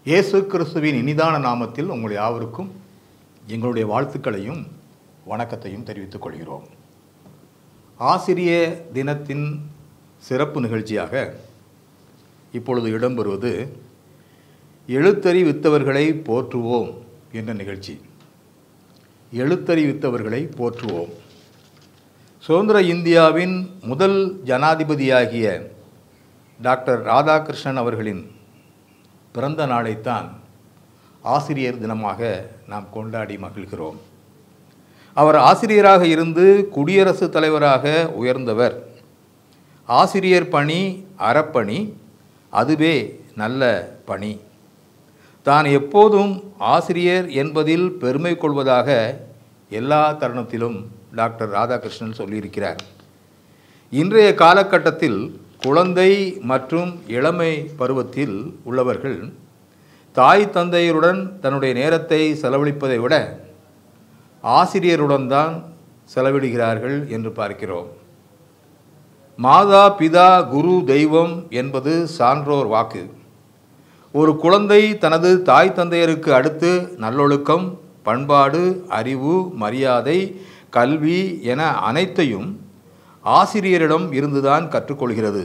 இயேசு கிறிஸ்துவின் இனிதான நாமத்தில் உங்கள் யாவருக்கும் எங்களுடைய வாழ்த்துக்களையும் வணக்கத்தையும் தெரிவித்துக் கொள்கிறோம் ஆசிரிய தினத்தின் சிறப்பு நிகழ்ச்சியாக இப்பொழுது இடம்பெறுவது எழுத்தறிவித்தவர்களை போற்றுவோம் என்ற நிகழ்ச்சி எழுத்தறிவித்தவர்களை போற்றுவோம் சுதந்திர இந்தியாவின் முதல் ஜனாதிபதியாகிய டாக்டர் ராதாகிருஷ்ணன் அவர்களின் பிறந்த நாளைத்தான் ஆசிரியர் தினமாக நாம் கொண்டாடி மகிழ்கிறோம் அவர் ஆசிரியராக இருந்து குடியரசுத் தலைவராக உயர்ந்தவர் ஆசிரியர் பணி அறப்பணி அதுவே நல்ல பணி தான் எப்போதும் ஆசிரியர் என்பதில் பெருமை கொள்வதாக எல்லா தருணத்திலும் டாக்டர் ராதாகிருஷ்ணன் சொல்லியிருக்கிறார் இன்றைய காலகட்டத்தில் குழந்தை மற்றும் இளமை பருவத்தில் உள்ளவர்கள் தாய் தந்தையருடன் தன்னுடைய நேரத்தை செலவழிப்பதை விட ஆசிரியருடன் தான் செலவிடுகிறார்கள் என்று பார்க்கிறோம் மாதா பிதா குரு தெய்வம் என்பது சான்றோர் வாக்கு ஒரு குழந்தை தனது தாய் தந்தையருக்கு அடுத்து நல்லொழுக்கம் பண்பாடு அறிவு மரியாதை கல்வி என அனைத்தையும் ஆசிரியரிடம் இருந்துதான் கற்றுக்கொள்கிறது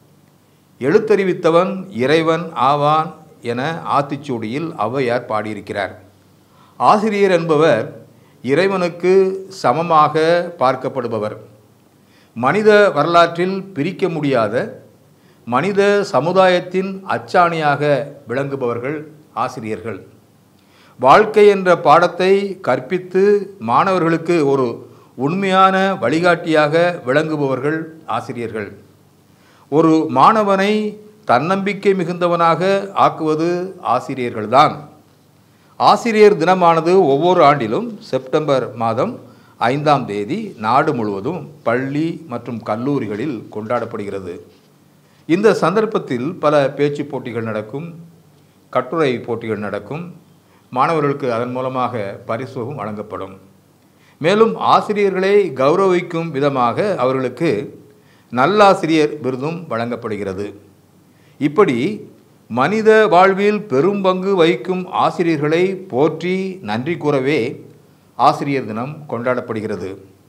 எழுத்தறிவித்தவன் இறைவன் ஆவான் என ஆத்திச்சூடியில் ஔவையார் பாடியிருக்கிறார் ஆசிரியர் என்பவர் இறைவனுக்கு சமமாக பார்க்கப்படுபவர் மனித வரலாற்றில் பிரிக்க முடியாத மனித சமுதாயத்தின் அச்சாணியாக விளங்குபவர்கள் ஆசிரியர்கள் வாழ்க்கை என்ற பாடத்தை கற்பித்து மாணவர்களுக்கு ஒரு உண்மையான வழிகாட்டியாக விளங்குபவர்கள் ஆசிரியர்கள் ஒரு மாணவனை தன்னம்பிக்கை மிகுந்தவனாக ஆக்குவது ஆசிரியர்கள்தான் ஆசிரியர் தினமானது ஒவ்வொரு ஆண்டிலும் செப்டம்பர் மாதம் ஐந்தாம் தேதி நாடு முழுவதும் பள்ளி மற்றும் கல்லூரிகளில் கொண்டாடப்படுகிறது இந்த சந்தர்ப்பத்தில் பல பேச்சு போட்டிகள் நடக்கும் கட்டுரை போட்டிகள் நடக்கும் மாணவர்களுக்கு அதன் மூலமாக பரிசும் வழங்கப்படும் மேலும் ஆசிரியர்களை கௌரவிக்கும் விதமாக அவர்களுக்கு நல்லாசிரியர் விருதும் வழங்கப்படுகிறது இப்படி மனித வாழ்வில் பெரும் பங்கு வகிக்கும் ஆசிரியர்களை போற்றி நன்றி கூறவே ஆசிரியர் தினம் கொண்டாடப்படுகிறது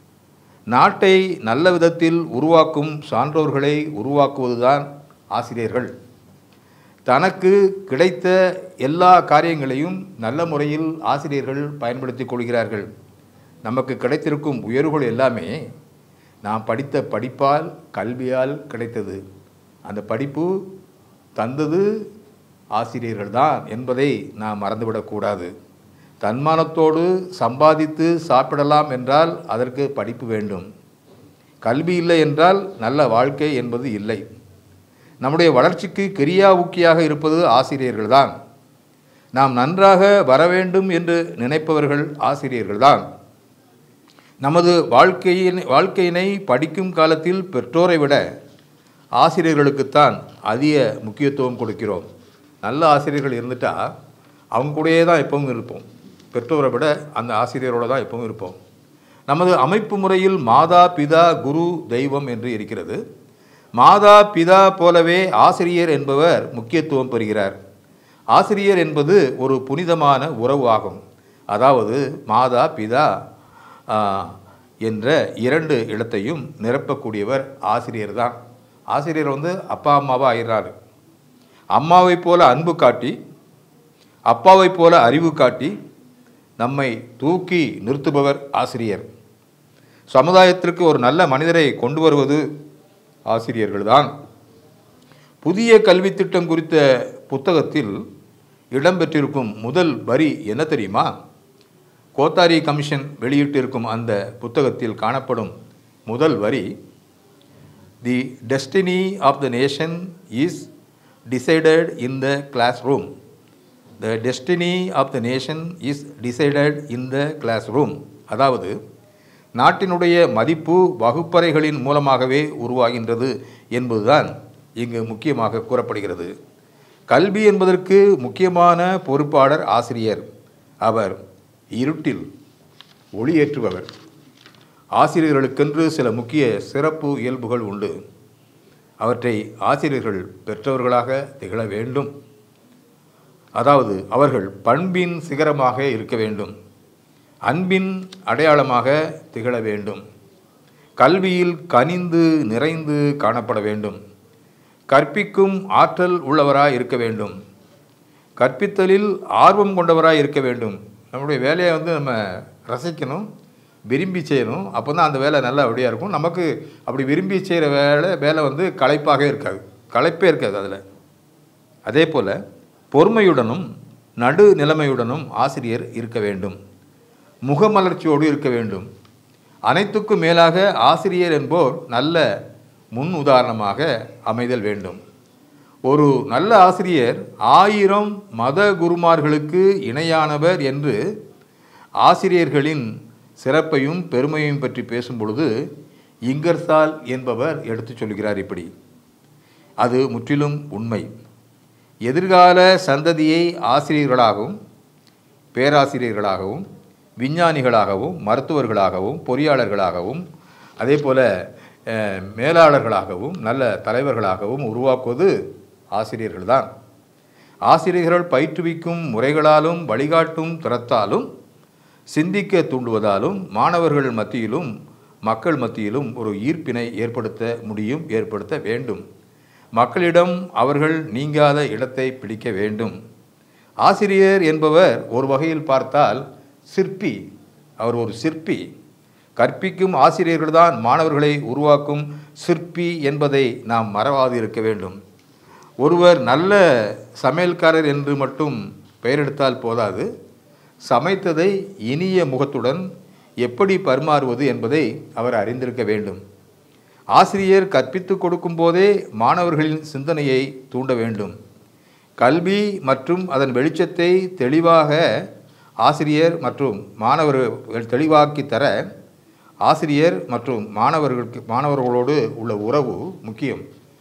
நாட்டை நல்ல விதத்தில் உருவாக்கும் சான்றோர்களை உருவாக்குவதுதான் ஆசிரியர்கள் தனக்கு கிடைத்த எல்லா காரியங்களையும் நல்ல முறையில் ஆசிரியர்கள் பயன்படுத்தி கொள்கிறார்கள் நமக்கு கிடைத்திருக்கும் உயர்வுகள் எல்லாமே நாம் படித்த படிப்பால் கல்வியால் கிடைத்தது அந்த படிப்பு தந்தது ஆசிரியர்கள் தான் என்பதை நாம் மறந்துவிடக்கூடாது தன்மானத்தோடு சம்பாதித்து சாப்பிடலாம் என்றால் அதற்கு படிப்பு வேண்டும் கல்வி இல்லை என்றால் நல்ல வாழ்க்கை என்பது இல்லை நம்முடைய வளர்ச்சிக்கு கிரியா ஊக்கியாக இருப்பது ஆசிரியர்கள்தான் நாம் நன்றாக வர வேண்டும் என்று நினைப்பவர்கள் ஆசிரியர்கள்தான் நமது வாழ்க்கையின் வாழ்க்கையினை படிக்கும் காலத்தில் பெற்றோரை விட ஆசிரியர்களுக்குத்தான் அதிக முக்கியத்துவம் கொடுக்கிறோம் நல்ல ஆசிரியர்கள் இருந்துட்டால் அவங்க கூடயே தான் எப்பவும் இருப்போம் பெற்றோரை விட அந்த ஆசிரியரோடு தான் எப்பவும் இருப்போம் நமது அமைப்பு முறையில் மாதா பிதா குரு தெய்வம் என்று இருக்கிறது மாதா பிதா போலவே ஆசிரியர் என்பவர் முக்கியத்துவம் பெறுகிறார் ஆசிரியர் என்பது ஒரு புனிதமான உறவு ஆகும் அதாவது மாதா பிதா என்ற இரண்டு இடத்தையும் நிரப்பக்கூடியவர் ஆசிரியர் தான் ஆசிரியர் வந்து அப்பா அம்மாவாக ஆயிடுறாரு அம்மாவை போல அன்பு காட்டி அப்பாவை போல அறிவு காட்டி நம்மை தூக்கி நிறுத்துபவர் ஆசிரியர் சமுதாயத்திற்கு ஒரு நல்ல மனிதரை கொண்டு வருவது ஆசிரியர்கள்தான் புதிய கல்வி திட்டம் குறித்த புத்தகத்தில் இடம்பெற்றிருக்கும் முதல் வரி என்ன தெரியுமா கோத்தாரி கமிஷன் வெளியிட்டிருக்கும் அந்த புத்தகத்தில் காணப்படும் முதல் வரி the destiny of the nation is decided in the classroom the destiny of the nation is decided in the classroom அதாவது நாட்டினுடைய மதிப்பு வகுப்பறைகளின் மூலமாகவே உருவாகின்றது என்பதுதான் இங்கு முக்கியமாக கூறப்படுகிறது கல்வி என்பதற்கு முக்கியமான பொறுப்பாளர் ஆசிரியர் அவர் இருட்டில் ஒளியேற்றுபவர் ஆசிரியர்களுக்கென்று சில முக்கிய சிறப்பு இயல்புகள் உண்டு அவற்றை ஆசிரியர்கள் பெற்றவர்களாக திகழ வேண்டும் அதாவது அவர்கள் பண்பின் சிகரமாக இருக்க வேண்டும் அன்பின் அடையாளமாக திகழ வேண்டும் கல்வியில் கனிந்து நிறைந்து காணப்பட வேண்டும் கற்பிக்கும் ஆற்றல் உள்ளவராய் இருக்க வேண்டும் கற்பித்தலில் ஆர்வம் கொண்டவராய் இருக்க வேண்டும் நம்முடைய வேலையை வந்து நம்ம ரசிக்கணும் விரும்பி செய்யணும் அப்போ தான் அந்த வேலை நல்லா அப்படியாக இருக்கும் நமக்கு அப்படி விரும்பி செய்கிற வேலை வேலை வந்து களைப்பாக இருக்காது களைப்பே இருக்காது அதில் அதே போல் பொறுமையுடனும் நடு நிலைமையுடனும் ஆசிரியர் இருக்க வேண்டும் முகமலர்ச்சியோடு இருக்க வேண்டும் அனைத்துக்கும் மேலாக ஆசிரியர் என்போர் நல்ல முன் உதாரணமாக அமைதல் வேண்டும் ஒரு நல்ல ஆசிரியர் ஆயிரம் மத குருமார்களுக்கு இணையானவர் என்று ஆசிரியர்களின் சிறப்பையும் பெருமையும் பற்றி பேசும் பொழுது இங்கர்சால் என்பவர் எடுத்துச் சொல்கிறார் இப்படி அது முற்றிலும் உண்மை எதிர்கால சந்ததியை ஆசிரியர்களாகவும் பேராசிரியர்களாகவும் விஞ்ஞானிகளாகவும் மருத்துவர்களாகவும் பொறியாளர்களாகவும் அதே போல் அஹ், மேலாளர்களாகவும் நல்ல தலைவர்களாகவும் உருவாக்குவது ஆசிரியர்கள்தான் ஆசிரியர்கள் பயிற்றுவிக்கும் முறைகளாலும் வழிகாட்டும் திறத்தாலும் சிந்திக்க தூண்டுவதாலும் மாணவர்கள் மத்தியிலும் மக்கள் மத்தியிலும் ஒரு ஈர்ப்பினை ஏற்படுத்த முடியும் ஏற்படுத்த வேண்டும் மக்களிடம் அவர்கள் நீங்காத இடத்தை பிடிக்க வேண்டும் ஆசிரியர் என்பவர் ஒரு வகையில் பார்த்தால் சிற்பி அவர் ஒரு சிற்பி கற்பிக்கும் ஆசிரியர்கள்தான் மாணவர்களை உருவாக்கும் சிற்பி என்பதை நாம் மறவாது இருக்க வேண்டும் ஒருவர் நல்ல சமையல்காரர் என்று மட்டும் பெயரெடுத்தால் போதாது சமைத்ததை இனிய முகத்துடன் எப்படி பரிமாறுவது என்பதை அவர் அறிந்திருக்க வேண்டும் ஆசிரியர் கற்பித்துக் கொடுக்கும் போதே மாணவர்களின் சிந்தனையை தூண்ட வேண்டும் கல்வி மற்றும் அதன் வெளிச்சத்தை தெளிவாக ஆசிரியர் மற்றும் மாணவர்கள் தெளிவாக்கி தர ஆசிரியர் மற்றும் மாணவர்களுக்கு மாணவர்களோடு உள்ள உறவு முக்கியம்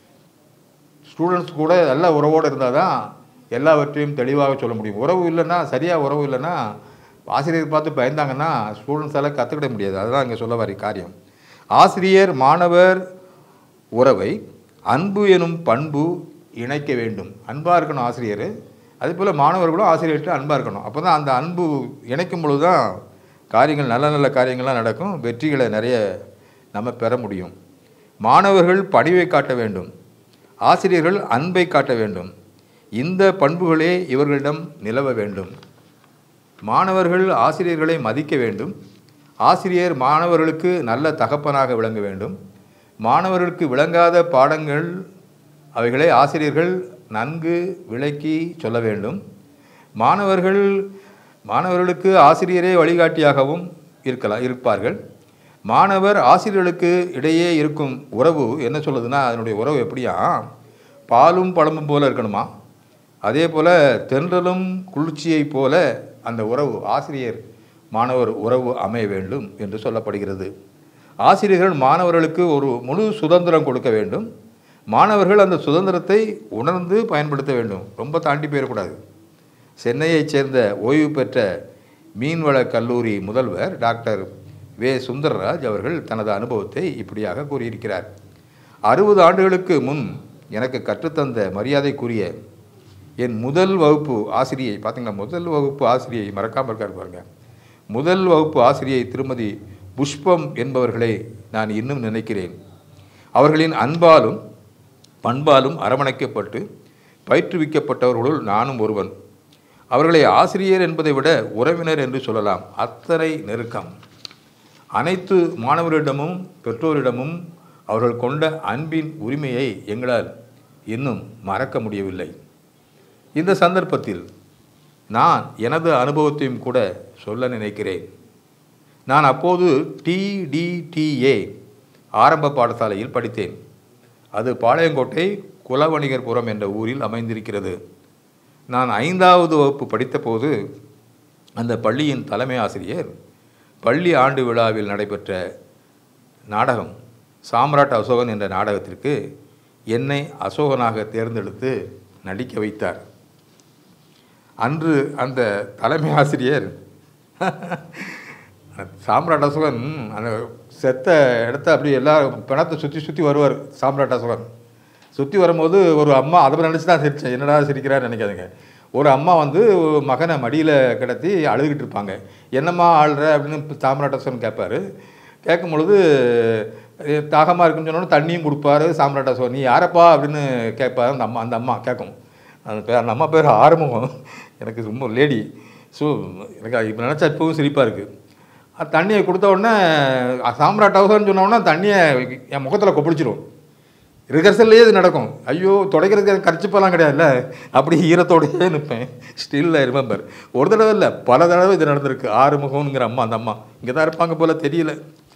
ஸ்டூடெண்ட்ஸ் கூட நல்ல உறவோடு இருந்தால் தான் எல்லாவற்றையும் தெளிவாக சொல்ல முடியும் உறவு இல்லைன்னா சரியாக உறவு இல்லைன்னா ஆசிரியர் பார்த்து பயந்தாங்கன்னா ஸ்டூடெண்ட்ஸால் கற்றுக்கிட முடியாது அதுதான் இங்கே சொல்ல வர காரியம் ஆசிரியர் மாணவர் உறவை அன்பு எனும் பண்பு இணைக்க வேண்டும் அன்பாக இருக்கணும் ஆசிரியர் அதே போல் மாணவர்களும் ஆசிரியர்கிட்ட அன்பாக இருக்கணும் அப்போ தான் அந்த அன்பு இணைக்கும் பொழுது தான் காரியங்கள் நல்ல நல்ல காரியங்கள்லாம் நடக்கும் வெற்றிகளை நிறைய நம்ம பெற முடியும் மாணவர்கள் பணிவை காட்ட வேண்டும் ஆசிரியர்கள் அன்பை காட்ட வேண்டும் இந்த பண்புகளே இவர்களிடம் நிலவ வேண்டும் மாணவர்கள் ஆசிரியர்களை மதிக்க வேண்டும் ஆசிரியர் மாணவர்களுக்கு நல்ல தகப்பனாக விளங்க வேண்டும் மாணவர்களுக்கு விளங்காத பாடங்கள் அவைகளை ஆசிரியர்கள் நன்கு விளக்கி சொல்ல வேண்டும் மாணவர்கள் மாணவர்களுக்கு ஆசிரியரே வழிகாட்டியாகவும் இருக்கலாம் இருப்பார்கள் மாணவர் ஆசிரியர்களுக்கு இடையே இருக்கும் உறவு என்ன சொல்லுதுன்னா அதனுடைய உறவு எப்படியா பாலும் பழமும் போல இருக்கணுமா அதே போல் தென்றலும் குளிர்ச்சியைப் போல அந்த உறவு ஆசிரியர் மாணவர் உறவு அமைய வேண்டும் என்று சொல்லப்படுகிறது ஆசிரியர்கள் மாணவர்களுக்கு ஒரு முழு சுதந்திரம் கொடுக்க வேண்டும் மாணவர்கள் அந்த சுதந்திரத்தை உணர்ந்து பயன்படுத்த வேண்டும் ரொம்ப தாண்டி போயிடக்கூடாது சென்னையைச் சேர்ந்த ஓய்வு பெற்ற மீன்வள கல்லூரி முதல்வர் டாக்டர் வே சுந்தரராஜ் அவர்கள் தனது அனுபவத்தை இப்படியாக கூறியிருக்கிறார் அறுபது ஆண்டுகளுக்கு முன் எனக்கு கற்றுத்தந்த மரியாதைக்குரிய என் முதல் வகுப்பு ஆசிரியை பார்த்தீங்களா முதல் வகுப்பு ஆசிரியை மறக்காமல் இருக்கார் பாருங்க முதல் வகுப்பு ஆசிரியை திருமதி புஷ்பம் என்பவர்களை நான் இன்னும் நினைக்கிறேன் அவர்களின் அன்பாலும் பண்பாலும் அரவணைக்கப்பட்டு பயிற்றுவிக்கப்பட்டவர்களுள் நானும் ஒருவன் அவர்களை ஆசிரியர் என்பதை விட உறவினர் என்று சொல்லலாம் அத்தனை நெருக்கம் அனைத்து மாணவரிடமும் பெற்றோரிடமும் அவர்கள் கொண்ட அன்பின் உரிமையை எங்களால் இன்னும் மறக்க முடியவில்லை இந்த சந்தர்ப்பத்தில் நான் எனது அனுபவத்தையும் கூட சொல்ல நினைக்கிறேன் நான் அப்போது டிடிடிஏ ஆரம்ப பாடசாலையில் படித்தேன் அது பாளையங்கோட்டை குலவணிகர்புரம் என்ற ஊரில் அமைந்திருக்கிறது நான் ஐந்தாவது வகுப்பு படித்தபோது அந்த பள்ளியின் தலைமை ஆசிரியர் பள்ளி ஆண்டு விழாவில் நடைபெற்ற நாடகம் சாம்ராட் அசோகன் என்ற நாடகத்திற்கு என்னை அசோகனாக தேர்ந்தெடுத்து நடிக்க வைத்தார் அன்று அந்த தலைமை ஆசிரியர் சாம்ராட் அசோகன் அந்த செத்த இடத்த அப்படி எல்லா பிணத்தை சுற்றி சுற்றி வருவார் சாம்ராட் அசோகன் சுற்றி வரும்போது ஒரு அம்மா அதை நினச்சி தான் சிரித்தேன் என்னடா சிரிக்கிறான்னு நினைக்காதுங்க ஒரு அம்மா வந்து மகனை மடியில் கிடத்தி அழுதுகிட்டு இருப்பாங்க என்னம்மா ஆளுற அப்படின்னு சாம்ராட்டசன் கேட்பாரு கேட்கும் பொழுது "எ, தாகமா இருக்குன்னு சொன்னோன்னே தண்ணியும் கொடுப்பாரு சாம்ராட்டசன் நீ யாரப்பா அப்படின்னு கேட்பாரு அந்த அம்மா அந்த அம்மா கேட்கும் அந்த பேர் அந்த அம்மா பேர் ஆறுமுகம் எனக்கு ரொம்ப லேடி ஸோ எனக்கு இப்போ நினச்சா இப்போவும் சிரிப்பாக இருக்குது தண்ணியை கொடுத்த உடனே சாம்ராட் ஹவுசர்னு சொன்ன உடனே தண்ணியை என் முகத்தில் கொப்பளிச்சிரும் ரிஹர்சல்லையே இது நடக்கும் ஐயோ துடைக்கிறதுக்கு கரிச்சிப்பெல்லாம் கிடையாதுல்ல அப்படி ஈரத்தோடையே நிற்பேன் ஸ்டில் ஐ ரிமெம்பர் ஒரு தடவை இல்லை பல தடவை இது நடந்திருக்கு ஆறுமுகம்ங்கிற அம்மா அந்த அம்மா இங்கே தான் இருப்பாங்க போல தெரியல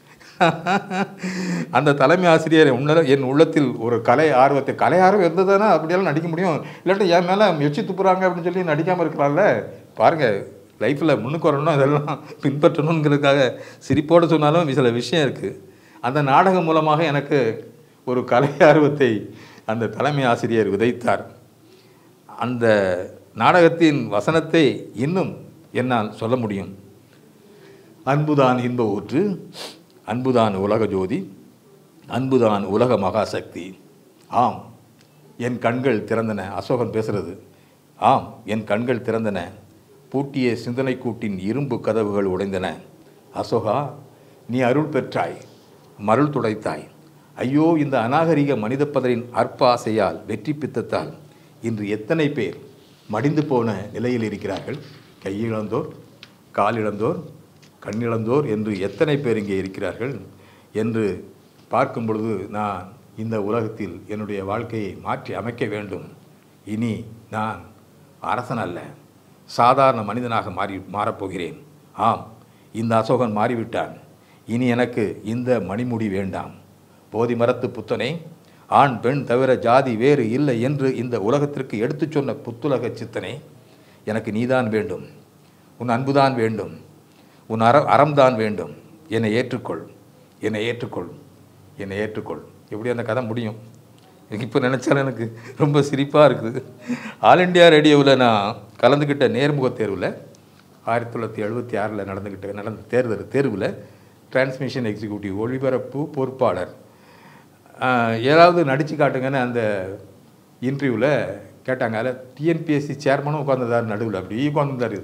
அந்த தலைமை ஆசிரியர் உன்ன என் உள்ளத்தில் ஒரு கலை ஆர்வத்தை கலை ஆர்வம் இருந்ததுன்னா அப்படியெல்லாம் நடிக்க முடியும் இல்லாட்டி என் மேலே எச்சி துப்புறாங்க அப்படின்னு சொல்லி நடிக்காமல் இருக்கலாம்ல பாருங்கள் லைஃப்பில் முன்னுக்கு வரணும் இதெல்லாம் பின்பற்றணுங்கிறதுக்காக சிரிப்போடு சொன்னாலும் சில விஷயம் இருக்குது அந்த நாடகம் மூலமாக எனக்கு ஒரு கலை ஆர்வத்தை அந்த தலைமை ஆசிரியர் விதைத்தார் அந்த நாடகத்தின் வசனத்தை இன்னும் என்னால் சொல்ல முடியும் அன்புதான் இன்ப ஊற்று அன்புதான் உலக ஜோதி அன்புதான் உலக மகாசக்தி ஆம் என் கண்கள் திறந்தன அசோகன் பேசுறது ஆம் என் கண்கள் திறந்தன பூட்டிய சிந்தனை கூட்டின் இரும்பு கதவுகள் உடைந்தன அசோகா நீ அருள் பெற்றாய் மருள் துடைத்தாய் ஐயோ இந்த அநாகரிக மனிதப்பதரின் அற்ப ஆசையால் வெற்றி பித்தத்தால் இன்று எத்தனை பேர் மடிந்து போன நிலையில் இருக்கிறார்கள் கையிழந்தோர் காலிழந்தோர் கண்ணிழந்தோர் என்று எத்தனை பேர் இங்கே இருக்கிறார்கள் என்று பார்க்கும் பொழுது நான் இந்த உலகத்தில் என்னுடைய வாழ்க்கையை மாற்றி அமைக்க வேண்டும் இனி நான் அரசன் அல்ல சாதாரண மனிதனாக மாறி மாறப்போகிறேன் ஆம் இந்த அசோகன் மாறிவிட்டான் இனி எனக்கு இந்த மணிமுடி வேண்டாம் போதி மரத்து புத்தனே ஆண் பெண் தவிர ஜாதி வேறு இல்லை என்று இந்த உலகத்திற்கு எடுத்துச் சொன்ன புத்துலக சித்தனே எனக்கு நீதான் வேண்டும் உன் அன்புதான் வேண்டும் உன் அற அறம்தான் வேண்டும் என்னை ஏற்றுக்கொள் என்னை ஏற்றுக்கொள் என்னை ஏற்றுக்கொள் எப்படி அந்த கதை முடியும் இப்போ நினச்சாலும் எனக்கு ரொம்ப சிரிப்பாக இருக்குது ஆல் இண்டியா ரேடியோவில் நான் கலந்துக்கிட்ட நேர்முக தேர்வில் ஆயிரத்தி தொள்ளாயிரத்தி எழுபத்தி ஆறில் நடந்துக்கிட்ட நடந்த தேர்தல் தேர்வில் டிரான்ஸ்மிஷன் எக்ஸிக்யூட்டிவ் ஒளிபரப்பு பொறுப்பாளர் ஆஹ், ஏதாவது நடித்து காட்டுங்கன்னு அந்த இன்டர்வியூவில் கேட்டாங்க அதில் டிஎன்பிஎஸ்சி சேர்மனும் உட்காந்துருந்தார் நடுவில் அப்படி உட்காந்துருந்தார்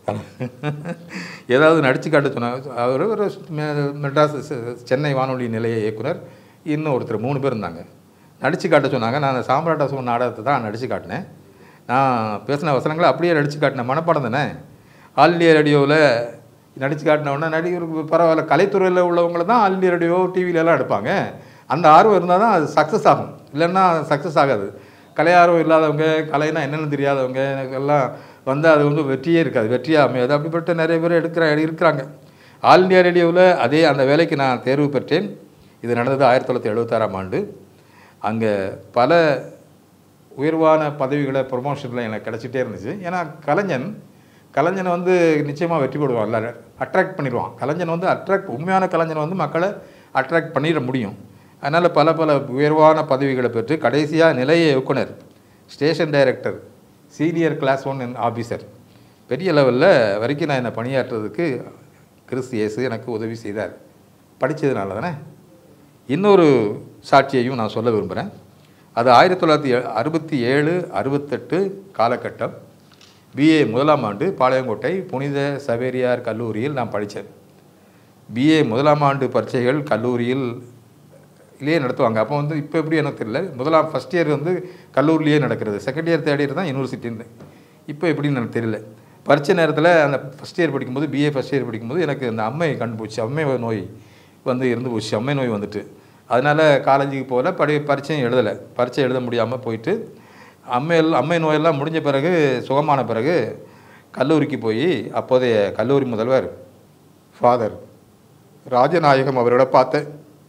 ஏதாவது நடித்து காட்ட சொன்னாங்க அவர் ஒரு மெ- மெட்ராஸ் செ- சென்னை வானொலி நிலைய இயக்குனர் இன்னும் ஒருத்தர் மூணு பேர் இருந்தாங்க நடித்து காட்ட சொன்னாங்க நான் அந்த சாம்ராட் அசோகன் நாடகத்தை தான் நடித்து காட்டினேன் நான் பேசின வசனங்களை அப்படியே நடித்து காட்டினேன் மனப்பாடம் தானே ஆல் இண்டியா ரேடியோவில் நடித்து காட்டின உடனே நடிகருக்கு பரவாயில்ல கலைத்துறையில் உள்ளவங்கள தான் ஆல் இண்டியா ரேடியோ டிவில எல்லாம் எடுப்பாங்க அந்த ஆர்வம் இருந்தால் தான் அது சக்ஸஸ் ஆகும் இல்லைன்னா சக்ஸஸ் ஆகாது கலை ஆர்வம் இல்லாதவங்க கலைனா என்னென்னு தெரியாதவங்க எல்லாம் வந்து அது வந்து வெற்றியே இருக்காது வெற்றியாக அமையாது அப்படிப்பட்ட நிறைய பேர் எடுக்கிற இருக்கிறாங்க ஆல் இண்டியா ரேடியோவில் அதே அந்த வேலைக்கு நான் தேர்வு பெற்றேன் இது நடந்தது ஆயிரத்தி தொள்ளாயிரத்தி எழுபத்தாறாம் ஆண்டு அங்கே பல உயர்வான பதவிகளை ப்ரொமோஷனில் எனக்கு கிடச்சிட்டே இருந்துச்சு ஏன்னா கலைஞன் கலைஞனை வந்து நிச்சயமாக வெற்றி போடுவான் இல்லை அட்ராக்ட் பண்ணிடுவான் கலைஞன் வந்து அட்ராக்ட் உண்மையான கலைஞன் வந்து மக்களை அட்ராக்ட் பண்ணிட முடியும் அதனால் பல பல உயர்வான பதவிகளை பெற்று கடைசியாக நிலைய இயக்குனர் station director senior class one officer பெரிய லெவலில் வரைக்கும் நான் என்னை பணியாற்றுறதுக்கு கிறிஸ்து இயேசு எனக்கு உதவி செய்தார் படித்ததுனால தானே இன்னொரு சாட்சியையும் நான் சொல்ல விரும்புகிறேன் அது ஆயிரத்தி தொள்ளாயிரத்தி எ- அறுபத்தி ஏழு அறுபத்தெட்டு காலகட்டம் பிஏ முதலாம் ஆண்டு பாளையங்கோட்டை புனித சவேரியார் கல்லூரியில் நான் படித்தேன் பிஏ முதலாம் ஆண்டு பரீட்சைகள் கல்லூரியில் இலேயே நடத்துவாங்க அப்போ வந்து இப்போ எப்படி எனக்கு தெரியல முதலாம் ஃபஸ்ட் இயர் வந்து கல்லூரிலேயே நடக்கிறது செகண்ட் இயர் தேர்ட் இயர் தான் யூனிவர்சிட்டின்னு இப்போ எப்படின்னு எனக்கு தெரியல பரீட்சை நேரத்தில் அந்த ஃபஸ்ட் இயர் படிக்கும்போது பிஏ ஃபஸ்ட் இயர் படிக்கும்போது எனக்கு அந்த அம்மை கண்டுபிடிச்சி அம்மை நோய் வந்து இருந்து போச்சு அம்மை நோய் வந்துட்டு அதனால் காலேஜுக்கு போகல படி பரீட்சையும் எழுதலை பரீட்சை எழுத முடியாமல் போயிட்டு அம்மை எல்லாம் அம்மை நோயெல்லாம் முடிஞ்ச பிறகு சுகமான பிறகு கல்லூரிக்கு போய் அப்போதைய கல்லூரி முதல்வர் ஃபாதர் ராஜநாயகம் அவரோட பார்த்தேன்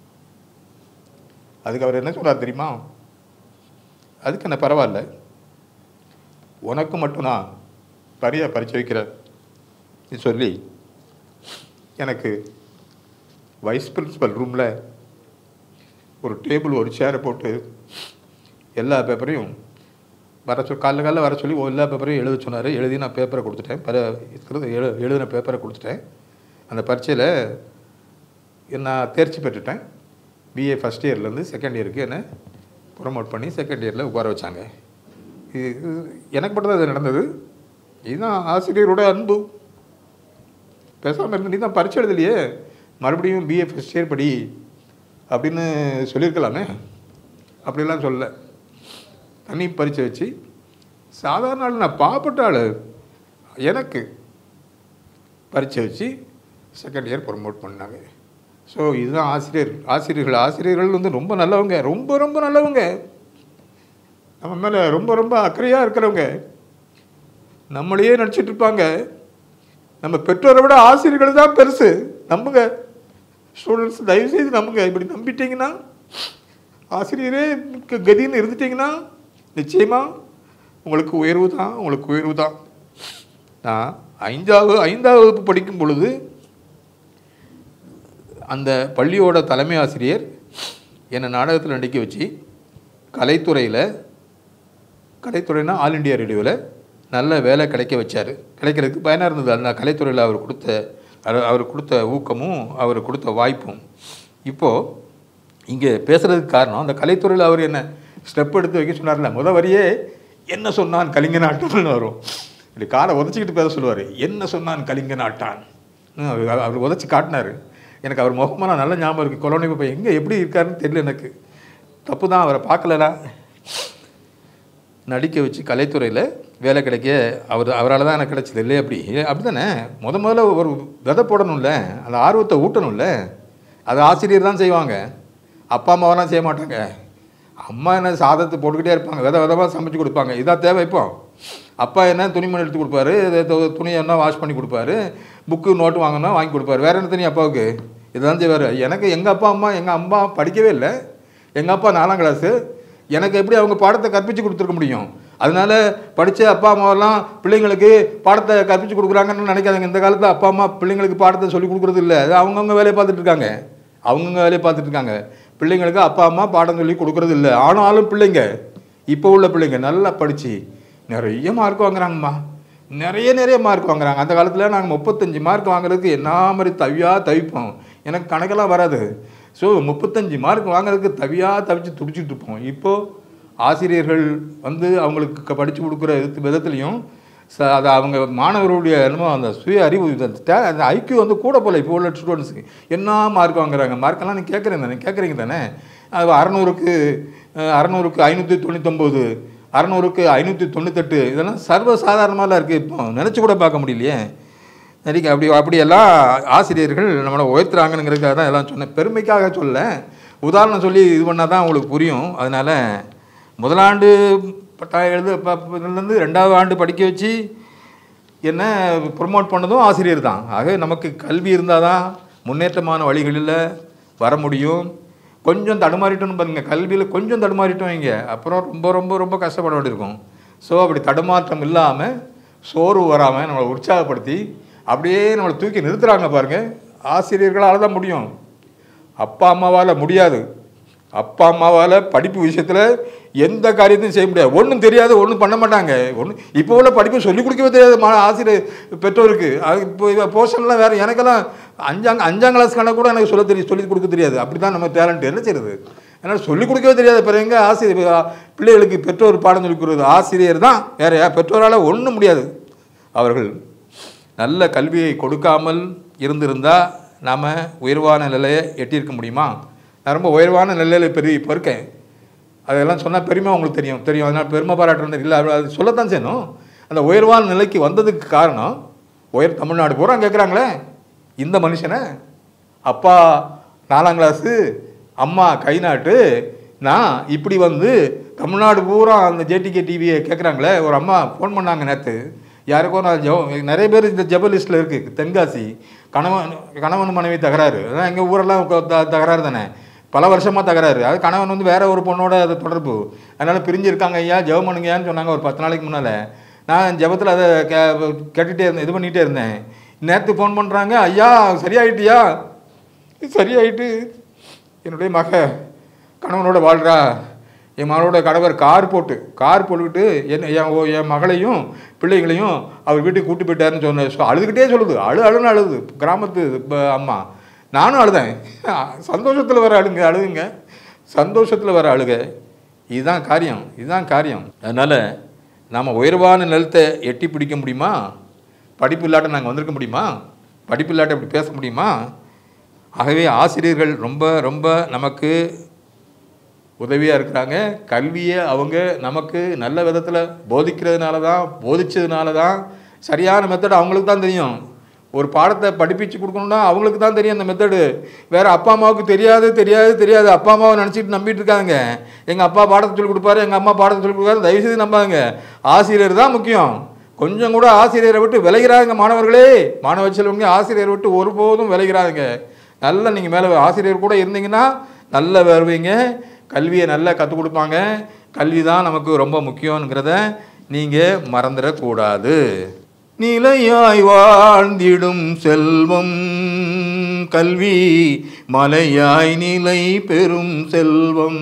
அதுக்கு அவர் என்ன சொல்றார் தெரியுமா அதுக்கு என்ன பரவாயில்ல உனக்கு மட்டும் நான் பரியா பரிச்சு வைக்கிறேன் சொல்லி எனக்கு வைஸ் பிரின்சிபல் ரூமில் ஒரு டேபிள் ஒரு சேரை போட்டு எல்லா பேப்பரையும் வர சொல் காலைல காலைல வர சொல்லி எல்லா பேப்பரையும் எழுத சொன்னார் எழுதி நான் பேப்பரை கொடுத்துட்டேன் பர இருக்கிறது எழு எழுதின பேப்பரை கொடுத்துட்டேன் அந்த பரீட்சையில் நான் தேர்ச்சி பெற்றுட்டேன் பிஏ ஃபஸ்ட் இயர்லேருந்து செகண்ட் இயருக்கு என்னை ப்ரொமோட் பண்ணி செகண்ட் இயரில் உட்கார வச்சாங்க இது இது எனக்கு மட்டும் தான் இது நடந்தது இதுதான் ஆசிரியரோட அன்பு பேசாமல் இருந்து நீ தான் பரிச்சை எழுதலையே மறுபடியும் பிஏ ஃபஸ்ட் இயர் படி அப்படின்னு சொல்லியிருக்கலாமே அப்படிலாம் சொல்லல தனி பரிச்சை வச்சு சாதாரண ஆள் நான் பாவப்பட்ட ஆள் எனக்கு பரிச்சை வச்சு செகண்ட் இயர் ப்ரொமோட் பண்ணாங்க ஸோ இதுதான் ஆசிரியர் ஆசிரியர்கள் ஆசிரியர்கள் வந்து ரொம்ப நல்லவங்க ரொம்ப ரொம்ப நல்லவங்க நம்ம மேலே ரொம்ப ரொம்ப அக்கறையாக இருக்கிறவங்க நம்மளையே நினச்சிட்டு இருப்பாங்க நம்ம பெற்றோரை விட ஆசிரியர்கள் தான் பெருசு நம்புங்க ஸ்டூடெண்ட்ஸ் தயவுசெய்து நம்புங்க இப்படி நம்பிட்டீங்கன்னா ஆசிரியரே க- கதின்னு இருந்துட்டீங்கன்னா நிச்சயமாக உங்களுக்கு உயர்வு தான் உங்களுக்கு உயர்வு தான் நான் ஐந்தாவது ஐந்தாவது வகுப்பு படிக்கும் பொழுது அந்த பள்ளியோட தலைமை ஆசிரியர் என்னை நாடகத்தில் நடிக்க வச்சு கலைத்துறையில் கலைத்துறைனா ஆல் இண்டியா ரேடியோவில் நல்ல வேலை கிடைக்க வச்சார் கிடைக்கிறதுக்கு பயனாக இருந்தது அந்த கலைத்துறையில் அவர் கொடுத்த அவர் அவர் கொடுத்த ஊக்கமும் அவர் கொடுத்த வாய்ப்பும் இப்போது இங்கே பேசுகிறதுக்கு காரணம் அந்த கலைத்துறையில் அவர் என்ன ஸ்டெப் எடுத்து வைக்க சொன்னார்ல முத வரியே என்ன சொன்னான் கலிங்க நாட்டான்னு வரும் இப்படி காலை உதச்சிக்கிட்டு பேச சொல்லுவார் என்ன சொன்னான் கலிங்க நாட்டான் ம், அவர் அவர் உதச்சி காட்டினார் எனக்கு அவர் முகமெல்லாம் நல்ல ஞாபகம் இருக்குது கொலோனி இப்போ எங்கே எப்படி இருக்காருன்னு தெரியல எனக்கு தப்பு தான் அவரை பார்க்கலடா நடிக்க வச்சு கலைத்துறையில் வேலை கிடைக்க அவர் அவரால் தான் எனக்கு கிடைச்சது இல்லையே அப்படி அப்படி தானே முத முதல்ல ஒரு விதை போடணும்ல அந்த ஆர்வத்தை ஊட்டணும்ல அது ஆசிரியர் தான் செய்வாங்க அப்பா அம்மாவெல்லாம் செய்ய மாட்டாங்க அம்மா என்ன சாதத்தை போட்டுக்கிட்டே இருப்பாங்க வித விதமாக சமைச்சு கொடுப்பாங்க இதான் தேவை இப்போ அப்பா என்ன துணிமணி எடுத்து கொடுப்பாரு இது து- துணியை என்ன வாஷ் பண்ணி கொடுப்பாரு புக்கு நோட்டு வாங்கினா வாங்கி கொடுப்பாரு வேற என்ன தனி அப்பாவுக்கு இதுதான் செய்வார் எனக்கு எங்கள் அப்பா அம்மா எங்கள் அம்மா படிக்கவே இல்லை எங்கள் அப்பா நாலாம் கிளாஸு எனக்கு எப்படி அவங்க பாடத்தை கற்பித்து கொடுத்துருக்க முடியும் அதனால படித்த அப்பா அம்மாவெல்லாம் பிள்ளைங்களுக்கு பாடத்தை கற்பித்து கொடுக்குறாங்கன்னு நினைக்காதீங்க இந்த காலத்தில் அப்பா அம்மா பிள்ளைங்களுக்கு பாடத்தை சொல்லி கொடுக்குறது இல்லை அது அவங்கவுங்க வேலையை பார்த்துட்டு இருக்காங்க அவங்கவுங்க வேலையை பார்த்துட்டு இருக்காங்க பிள்ளைங்களுக்கு அப்பா அம்மா பாடம் சொல்லி கொடுக்குறது இல்லை ஆனாலும் பிள்ளைங்க இப்போ உள்ள பிள்ளைங்க நல்லா படித்து நிறைய மார்க் வாங்குறாங்கம்மா நிறைய நிறைய மார்க் வாங்குறாங்க அந்த காலத்தில் நாங்கள் முப்பத்தஞ்சு மார்க் வாங்குறதுக்கு என்ன மாதிரி தவியாக தவிப்போம் எனக்கு கணக்கெல்லாம் வராது ஸோ முப்பத்தஞ்சு மார்க் வாங்குறதுக்கு தவியாக தவிச்சு துடிச்சிட்டு இருப்போம் இப்போது ஆசிரியர்கள் வந்து அவங்களுக்கு படித்து கொடுக்குற இது விதத்துலையும் ச அது அவங்க மாணவர்களுடைய என்னமோ அந்த சுய அறிவு இது அந்த டே- அந்த ஐக்கியம் வந்து கூட போல இப்போ உள்ள ஸ்டூடெண்ட்ஸுக்கு என்ன மார்க் வாங்குறாங்க மார்க்கெல்லாம் நீ கேட்குறீங்க தானே கேட்குறீங்க தானே அது அறநூறுக்கு அஹ், அறநூறுக்கு ஐநூற்றி தொண்ணூத்தொம்பது அறநூறுக்கு ஐநூற்றி தொண்ணூத்தெட்டு இதெல்லாம் சர்வசாதாரணமாலாம் இருக்குது இப்போ நினச்சி கூட பார்க்க முடியலையே சரிங்க அப்படி அப்படியெல்லாம் ஆசிரியர்கள் நம்மளை உயர்த்துறாங்கங்கிறதுக்காக தான் எல்லாம் சொன்னேன் பெருமைக்காக சொல்ல உதாரணம் சொல்லி இது பண்ணால் தான் உங்களுக்கு புரியும் அதனால் முதலாண்டு பட்டாயம் எழுது இதுலேருந்து ரெண்டாவது ஆண்டு படிக்க வச்சு என்ன ப்ரொமோட் பண்ணதும் ஆசிரியர் தான் ஆக நமக்கு கல்வி இருந்தால் தான் முன்னேற்றமான வழிகளில் வர முடியும் கொஞ்சம் தடுமாறிட்டோம்னு பாருங்க கல்வியில் கொஞ்சம் தடுமாறிட்டோம் இங்கே அப்புறம் ரொம்ப ரொம்ப ரொம்ப கஷ்டப்பட வேண்டியிருக்கும் ஸோ அப்படி தடுமாற்றம் இல்லாமல் சோர்வு வராமல் நம்மளை உற்சாகப்படுத்தி அப்படியே நம்மளை தூக்கி நிறுத்துறாங்க பாருங்க ஆசிரியர்களால் தான் முடியும் அப்பா அம்மாவால் முடியாது அப்பா அம்மாவால் படிப்பு விஷயத்தில் எந்த காரியத்தையும் செய்ய முடியாது ஒன்றும் தெரியாது ஒன்றும் பண்ண மாட்டாங்க ஒன்றும் இப்போ உள்ள படிப்பு சொல்லிக் கொடுக்கவே தெரியாது மா ஆசிரியர் பெற்றோருக்கு அது இப்போ போர்ஷன்லாம் வேறு எனக்கெல்லாம் அஞ்சாங்க அஞ்சாம் கிளாஸ் கணக்கு கூட எனக்கு சொல்ல தெரியும் சொல்லிக் கொடுக்க தெரியாது அப்படி தான் நம்ம டேலண்ட் என்ன செய்யுது ஏன்னா சொல்லிக் கொடுக்கவே தெரியாது பிறகு எங்க ஆசிரியர் பிள்ளைகளுக்கு பெற்றோர் பாடம் சொல்லிக் கொடுக்குறது ஆசிரியர் தான் வேற பெற்றோரால் ஒன்றும் முடியாது அவர்கள் நல்ல கல்வியை கொடுக்காமல் இருந்திருந்தால் நாம் உயர்வான நிலையை எட்டியிருக்க முடியுமா நான் ரொம்ப உயர்வான நிலையில் பெரிய இப்போ இருக்கேன் அதெல்லாம் சொன்னால் பெருமை உங்களுக்கு தெரியும் தெரியும் அதனால் பெருமை பாராட்டுறது இல்லை அது- அது சொல்லத்தான் செய்யணும் அந்த உயர்வான நிலைக்கு வந்ததுக்கு காரணம் உயர் தமிழ்நாடு பூரா கேட்குறாங்களே இந்த மனுஷனை அப்பா நாலாம் கிளாஸு அம்மா கை நாட்டு நான் இப்படி வந்து தமிழ்நாடு பூரா அந்த ஜேடிகே டிவியை கேட்குறாங்களே ஒரு அம்மா ஃபோன் பண்ணாங்க நேற்று யாருக்கோ நான் ஜெப நிறைய பேர் இந்த ஜெப லிஸ்ட்டில் இருக்குது தென்காசி கணவன் கணவன் மனைவி தகராறு அதான் எங்கள் ஊரெல்லாம் க- த- தகராறு தானே பல வருஷமாக தகராறு அது கணவன் வந்து வேற ஒரு பொண்ணோட அது தொடர்பு அதனால் பிரிஞ்சிருக்காங்க ஐயா ஜெபம் பண்ணுங்கயான்னு சொன்னாங்க ஒரு பத்து நாளைக்கு முன்னால் நான் ஜெபத்தில் அதை கே கேட்டுகிட்டே இருந்தேன் இது பண்ணிகிட்டே இருந்தேன் நேற்று ஃபோன் பண்ணுறாங்க ஐயா சரியாயிட்டியா சரியாயிட்டு என்னுடைய மக கணவனோட வாழ்கிறா என் மகளோட கணவர் கார் போட்டு கார் போட்டுக்கிட்டு என் என் ஓ- என் மகளையும் பிள்ளைங்களையும் அவர் வீட்டுக்கு கூட்டி போயிட்டாருன்னு சொன்ன சொ- அழுதுகிட்டே சொல்லுது அழு அழுன்னு அழுது கிராமத்து ப- அம்மா நானும் அழுதேன் சந்தோஷத்தில் வர அழுங்க அழுகுங்க சந்தோஷத்தில் வர அழுக இதுதான் காரியம் இதுதான் காரியம் அதனால் நாம் உயர்வான நிலத்தை எட்டி பிடிக்க முடியுமா படிப்பு இல்லாட்ட நாங்கள் வந்திருக்க முடியுமா படிப்பு இல்லாட்ட இப்படி பேச முடியுமா ஆகவே ஆசிரியர்கள் ரொம்ப ரொம்ப நமக்கு உதவியாக இருக்கிறாங்க கல்வியை அவங்க நமக்கு நல்ல விதத்தில் போதிக்கிறதுனால தான் போதிச்சதுனால தான் சரியான மெத்தட் அவங்களுக்கு தான் தெரியும் ஒரு பாடத்தை படிப்பிச்சு கொடுக்கணும்னா அவங்களுக்கு தான் தெரியும் அந்த மெத்தடு வேறு அப்பா அம்மாவுக்கு தெரியாது தெரியாது தெரியாது அப்பா அம்மாவை நினச்சிட்டு நம்பிட்டு இருக்காங்க எங்கள் அப்பா பாடத்தை சொல்லிக் கொடுப்பாரு எங்கள் அம்மா பாடத்தை சொல்லிக் கொடுப்பாரு தயவுசெய்து நம்பாங்க ஆசிரியர் தான் முக்கியம் கொஞ்சம் கூட ஆசிரியரை விட்டு விளைகிறாங்க மாணவர்களே மாணவ செல்வங்க ஆசிரியரை விட்டு ஒருபோதும் விளைகிறாங்க நல்லா நீங்கள் மேலே ஆசிரியர் கூட இருந்தீங்கன்னா நல்லா வருவீங்க கல்வியை நல்லா கற்றுக் கொடுப்பாங்க கல்வி தான் நமக்கு ரொம்ப முக்கியங்கிறத நீங்கள் மறந்துடக்கூடாது நிலையாய் வாழ்ந்திடும் செல்வம் கல்வி மலையாய் நிலை பெறும் செல்வம்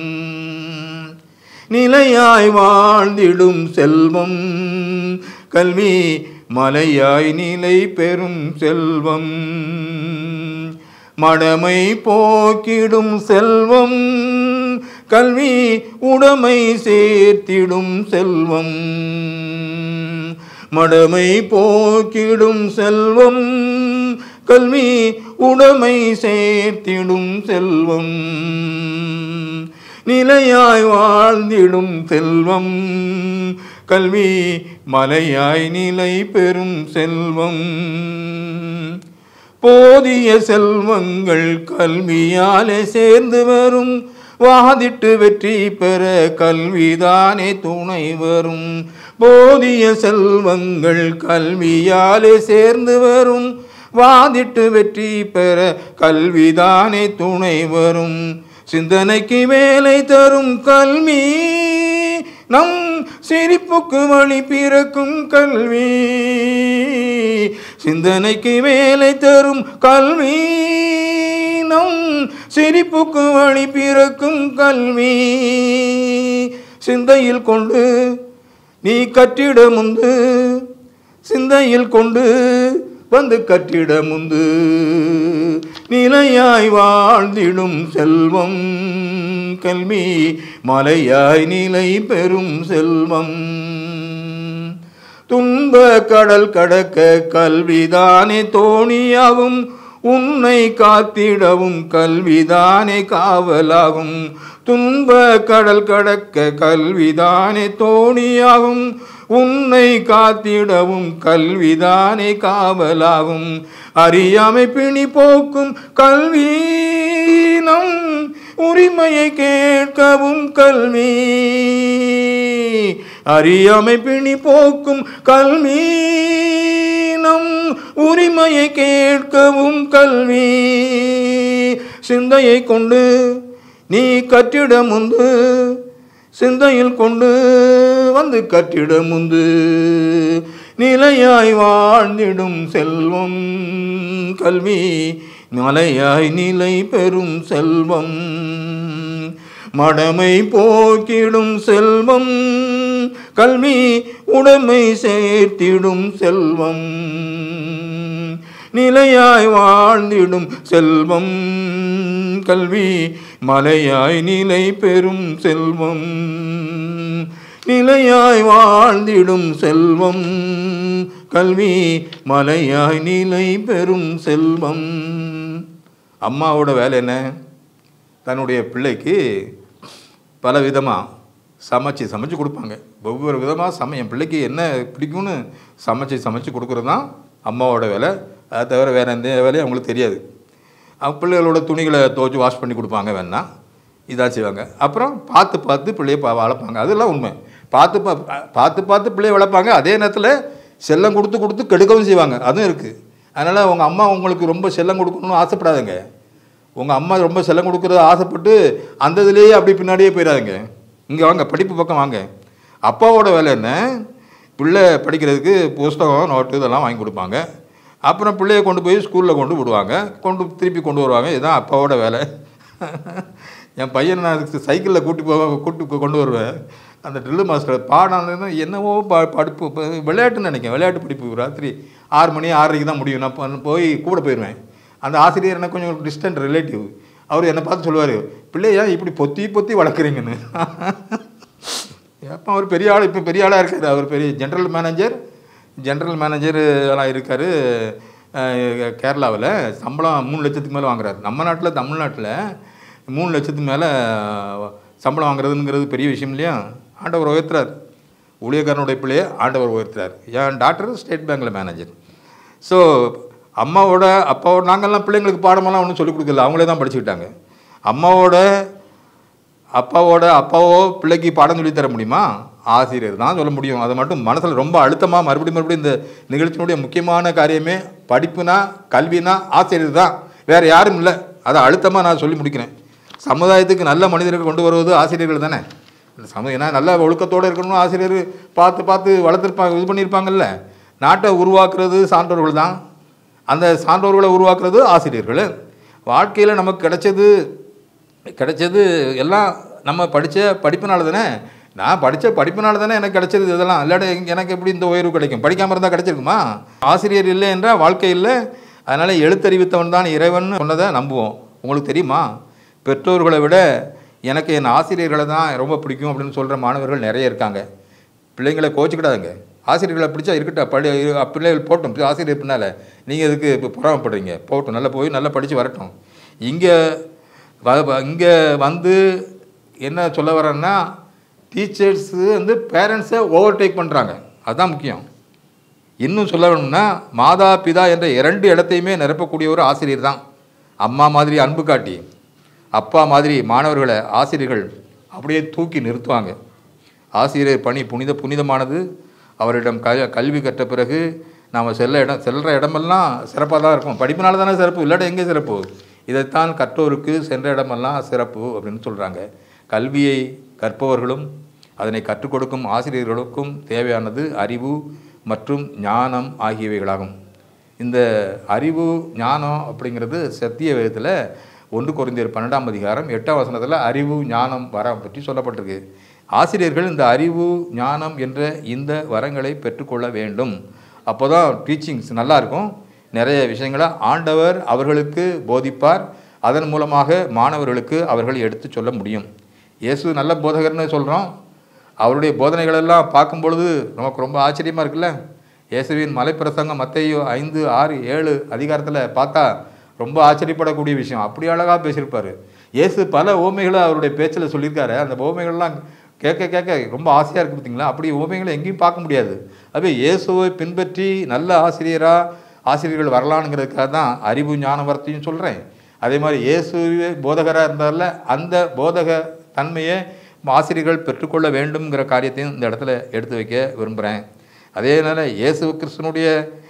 நிலையாய் வாழ்ந்திடும் செல்வம் கல்வி மலையாய் நிலை பெறும் செல்வம் மடமை போக்கிடும் செல்வம் கல்வி உடைமை சேர்த்திடும் செல்வம் மடமை போக்கிடும் செல்வம் கல்வி உடைமை சேர்த்திடும் செல்வம் நிலையாய் வாழ்ந்திடும் செல்வம் கல்வி மலையாய் நிலை பெறும் செல்வம் போதிய செல்வங்கள் கல்வியாலே சேர்ந்து வரும் வாதிட்டு வெற்றி பெற கல்விதானே துணை வரும் போதிய செல்வங்கள் கல்வியாலே சேர்ந்து வரும் வாதிட்டு வெற்றி பெற கல்விதானே துணை வரும் சிந்தனைக்கு வேலை தரும் கல்வி நம் சிரிப்புக்கு வழி பிறக்கும் கல்வி சிந்தனைக்கு வேலை தரும் கல்வி நம் சிரிப்புக்கு வழி பிறக்கும் கல்வி சிந்தையில் கொண்டு நீ கட்டிட முந்து சிந்தையில் கொண்டு வந்து கட்டிட முந்து நிலையாய் வாழ்ந்திடும் செல்வம் கல்வி மலையாய் நிலை பெறும் செல்வம் துன்ப கடல் கடக்க கல்விதானே தோணியாகும் உன்னை காத்திடவும் கல்விதானே காவலாகும் துன்ப கடல் கடக்க கல்விதானே தோணியாகும் உன்னை காத்திடவும் கல்விதானே காவலாகும் அறியாமை பிணி போக்கும் கல்வி நம் உரிமையை கேட்கவும் கல்வி அறியாமை பிணி போக்கும் கல்வி நம் உரிமையை கேட்கவும் கல்வி சிந்தையை கொண்டு நீ கட்டிட முந்து சிந்தையில் கொண்டு வந்து கட்டிட முந்து நிலையாய் வாழ்ந்திடும் செல்வம் கல்வி மலையாய் நிலை பெறும் செல்வம் மடமை போக்கிடும் செல்வம் கல்வி உடைமை சேர்த்திடும் செல்வம் நிலையாய் வாழ்ந்திடும் செல்வம் கல்வி மலையாய் நிலை பெறும் செல்வம் நிலையாய் வாழ்ந்திடும் செல்வம் கல்வி மலையாய் நிலை பெறும் செல்வம் அம்மாவோட வேலை என்ன தன்னுடைய பிள்ளைக்கு பல விதமாக சமைச்சு சமைச்சு கொடுப்பாங்க ஒவ்வொரு விதமாக சமை என் பிள்ளைக்கு என்ன பிடிக்கும்னு சமைச்சு சமைச்சு கொடுக்குறது தான் அம்மாவோட வேலை அதை தவிர வேறு எந்த வேலையும் அவங்களுக்கு தெரியாது அவங்க பிள்ளைகளோட துணிகளை துவைச்சி வாஷ் பண்ணி கொடுப்பாங்க வேணா இதாக செய்வாங்க அப்புறம் பார்த்து பார்த்து பிள்ளைய பா வளர்ப்பாங்க அதெல்லாம் உண்மை பார்த்து பா பார்த்து பார்த்து பிள்ளைய வளர்ப்பாங்க அதே நேரத்தில் செல்லம் கொடுத்து கொடுத்து கெடுக்கவும் செய்வாங்க அதுவும் இருக்குது அதனால் உங்கள் அம்மா உங்களுக்கு ரொம்ப செல்லம் கொடுக்கணும்னு ஆசைப்படாதுங்க உங்கள் அம்மா ரொம்ப செல்லம் கொடுக்குறத ஆசைப்பட்டு அந்த இதுலேயே அப்படி பின்னாடியே போயிடாதுங்க இங்கே வாங்க படிப்பு பக்கம் வாங்க அப்பாவோட வேலை என்ன பிள்ளை படிக்கிறதுக்கு புஸ்தகம் நோட்டு இதெல்லாம் வாங்கி கொடுப்பாங்க அப்புறம் பிள்ளைய கொண்டு போய் ஸ்கூலில் கொண்டு விடுவாங்க கொண்டு திருப்பி கொண்டு வருவாங்க இதுதான் அப்பாவோட வேலை என் பையனை நான் சைக்கிளில் கூட்டி போக கூட்டி கொண்டு வருவேன் அந்த ட்ரில்லு மாஸ்டர் பாடம் என்னவோ பா படிப்பு இப்போ விளையாட்டுன்னு நினைக்கிறேன் விளையாட்டு படிப்பு ராத்திரி ஆறு மணி ஆறரைக்கு தான் முடியும் நான் போ- போய் கூட போயிடுவேன் அந்த ஆசிரியர் எனக்கு கொஞ்சம் டிஸ்டன்ட் ரிலேட்டிவ் அவர் என்னை பார்த்து சொல்லுவார் பிள்ளைய ஏன் இப்படி பொத்தி பொத்தி வளர்க்குறீங்கன்னு அப்போ அவர் பெரிய ஆள் இப்போ பெரிய ஆளாக இருக்கார் அவர் பெரிய ஜென்ரல் மேனேஜர் ஜென்ரல் மேனேஜர் எல்லாம் இருக்கார் கேரளாவில் சம்பளம் மூணு லட்சத்துக்கு மேலே வாங்குறாரு நம்ம நாட்டில் தமிழ்நாட்டில் மூணு லட்சத்துக்கு மேலே சம்பளம் வாங்குறதுங்கிறது பெரிய விஷயம் இல்லையா ஆண்டவர் உயர்த்துறார் ஊழியக்காரனுடைய பிள்ளையை ஆண்டவர் உயர்த்துறார் என் டாக்டர் ஸ்டேட் பேங்க்கில் மேனேஜர் ஸோ அம்மாவோட அப்பாவோட நாங்கள்லாம் பிள்ளைங்களுக்கு பாடமெல்லாம் ஒன்றும் சொல்லிக் கொடுக்கல அவங்களே தான் படிச்சுக்கிட்டாங்க அம்மாவோட அப்பாவோட அப்பாவோ பிள்ளைக்கு பாடம் சொல்லி தர முடியுமா ஆசிரியர் தான் சொல்ல முடியும் அதை மட்டும் மனசில் ரொம்ப அழுத்தமாக மறுபடியும் மறுபடியும் இந்த நிகழ்ச்சியினுடைய முக்கியமான காரியமே படிப்புனா கல்வினா ஆசிரியர் தான் வேறு யாரும் இல்லை அதை அழுத்தமாக நான் சொல்லி முடிக்கிறேன் சமுதாயத்துக்கு நல்ல மனிதர்கள் கொண்டு வருவது ஆசிரியர்கள் தானே இந்த சம ஏன்னா நல்ல ஒழுக்கத்தோடு இருக்கணும் ஆசிரியர் பார்த்து பார்த்து வளர்த்துருப்பாங்க இது பண்ணியிருப்பாங்கல்ல நாட்டை உருவாக்குறது சான்றோர்கள் தான் அந்த சான்றோர்களை உருவாக்குறது ஆசிரியர்கள் வாழ்க்கையில் நமக்கு கிடைச்சது கிடைச்சது எல்லாம் நம்ம படித்த படிப்பினால தானே நான் படித்த படிப்பினால தானே எனக்கு கிடைச்சது இதெல்லாம் இல்லாட்டி எங்க- எனக்கு எப்படி இந்த உயர்வு கிடைக்கும் படிக்காமல் இருந்தால் கிடைச்சிருக்குமா ஆசிரியர் இல்லை என்றால் வாழ்க்கை இல்லை அதனால் எழுத்தறிவித்தவன் தான் இறைவன் சொன்னதை நம்புவோம் உங்களுக்கு தெரியுமா பெற்றோர்களை விட எனக்கு என் ஆசிரியர்களை தான் ரொம்ப பிடிக்கும் அப்படின்னு சொல்கிற மாணவர்கள் நிறைய இருக்காங்க பிள்ளைங்களை கோச்சிக்கிடாதுங்க ஆசிரியர்களை பிடிச்சா இருக்கட்டும் படி இரு- பிள்ளைகள் போட்டும் ஆசிரியர் பின்னால் நீங்கள் இதுக்கு இப்போ பொறாமப்படுறீங்க போகட்டும் நல்லா போய் நல்லா படித்து வரட்டும் இங்கே வ இங்கே வந்து என்ன சொல்ல வரேன்னா டீச்சர்ஸு வந்து பேரண்ட்ஸை ஓவர்டேக் பண்ணுறாங்க அதுதான் முக்கியம் இன்னும் சொல்ல வேணும்னா மாதா பிதா என்ற இரண்டு இடத்தையுமே நிரப்பக்கூடிய ஒரு ஆசிரியர் தான் அம்மா மாதிரி அன்பு காட்டி அப்பா மாதிரி மாணவர்களை ஆசிரியர்கள் அப்படியே தூக்கி நிறுத்துவாங்க ஆசிரியர் பணி புனித புனிதமானது அவரிடம் க கல்வி கற்ற பிறகு நாம் செல்ல இடம் செல்கிற இடமெல்லாம் சிறப்பாக தான் இருக்கும் படிப்பினால தானே சிறப்பு இல்லாட்ட எங்கே சிறப்பு இதைத்தான் கற்றோருக்கு சென்ற இடமெல்லாம் சிறப்பு அப்படின்னு சொல்கிறாங்க கல்வியை கற்பவர்களும் அதனை கற்றுக் கொடுக்கும் ஆசிரியர்களுக்கும் தேவையானது அறிவு மற்றும் ஞானம் ஆகியவைகளாகும் இந்த அறிவு ஞானம் அப்படிங்கிறது சத்திய வேதத்தில் ஒன்று குறைந்தர் பன்னெண்டாம் அதிகாரம் எட்டாம் வசனத்தில் அறிவு ஞானம் வரம் பற்றி சொல்லப்பட்டிருக்கு ஆசிரியர்கள் இந்த அறிவு ஞானம் என்ற இந்த வரங்களை பெற்றுக்கொள்ள வேண்டும் அப்போ தான் டீச்சிங்ஸ் நல்லா இருக்கும் நிறைய விஷயங்களை ஆண்டவர் அவர்களுக்கு போதிப்பார் அதன் மூலமாக மாணவர்களுக்கு அவர்கள் எடுத்து சொல்ல முடியும் இயேசு நல்ல போதகர்னு சொல்கிறோம் அவருடைய போதனைகளெல்லாம் பார்க்கும் பொழுது நமக்கு ரொம்ப ஆச்சரியமாக இருக்குல்ல இயேசுவின் மலைப்பிரசங்கம் மத்தேயு ஐந்து ஆறு ஏழு அதிகாரத்தில் பார்த்தா ரொம்ப ஆச்சரியப்படக்கூடிய விஷயம் அப்படி அழகாக பேசியிருப்பார் இயேசு பல ஓமைகளை அவருடைய பேச்சில் சொல்லியிருக்காரு அந்த ஓமைகள்லாம் கேட்க கேட்க ரொம்ப ஆசையாக இருக்குது பார்த்தீங்களா அப்படி ஓமைகளை எங்கேயும் பார்க்க முடியாது அதுவே இயேசுவை பின்பற்றி நல்ல ஆசிரியராக ஆசிரியர்கள் வரலானுங்கிறதுக்காக தான் அறிவு ஞான வரத்தையும் சொல்கிறேன் அதே மாதிரி இயேசுவே போதகராக இருந்தால அந்த போதக தன்மையை ஆசிரியர்கள் பெற்றுக்கொள்ள வேண்டும்ங்கிற காரியத்தையும் இந்த இடத்துல எடுத்து வைக்க விரும்புகிறேன் அதே நேரம் இயேசு கிறிஸ்தனுடைய